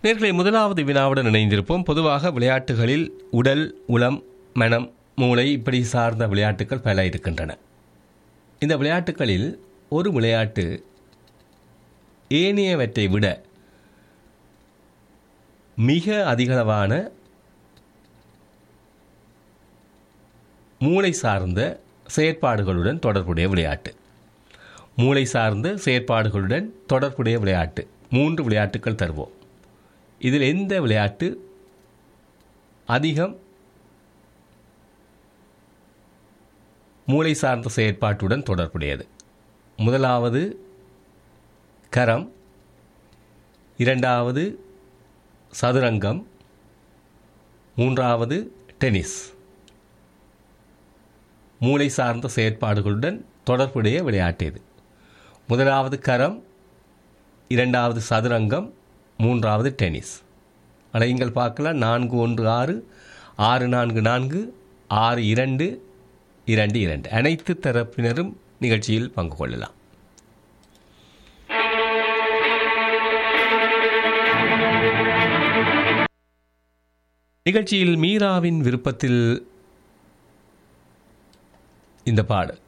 நேர்களை முதலாவது வினாவுடன் இணைந்திருப்போம் பொதுவாக விளையாட்டுகளில் உடல் உளம் மனம் மூளை இப்படி சார்ந்த விளையாட்டுகள் பல இருக்கின்றன இந்த விளையாட்டுகளில் ஒரு விளையாட்டு ஏனையவற்றை விட மிக அதிகளவான மூளை சார்ந்த செயற்பாடுகளுடன் தொடர்புடைய விளையாட்டு மூளை சார்ந்த செயற்பாடுகளுடன் தொடர்புடைய விளையாட்டு மூன்று விளையாட்டுகள் தருவோம் இதில் எந்த விளையாட்டு அதிகம் மூளை சார்ந்த செயற்பாட்டுடன் தொடர்புடையது முதலாவது கரம் இரண்டாவது சதுரங்கம் மூன்றாவது டென்னிஸ் மூளை சார்ந்த செயற்பாடுகளுடன் தொடர்புடைய விளையாட்டு இது முதலாவது கரம் இரண்டாவது சதுரங்கம் மூன்றாவது டென்னிஸ் அடையுங்கள் பார்க்கலாம் நான்கு ஒன்று ஆறு ஆறு நான்கு நான்கு ஆறு இரண்டு இரண்டு இரண்டு அனைத்து தரப்பினரும் நிகழ்ச்சியில் பங்கு கொள்ளலாம் நிகழ்ச்சியில் மீராவின் விருப்பத்தில் இந்த பாடல்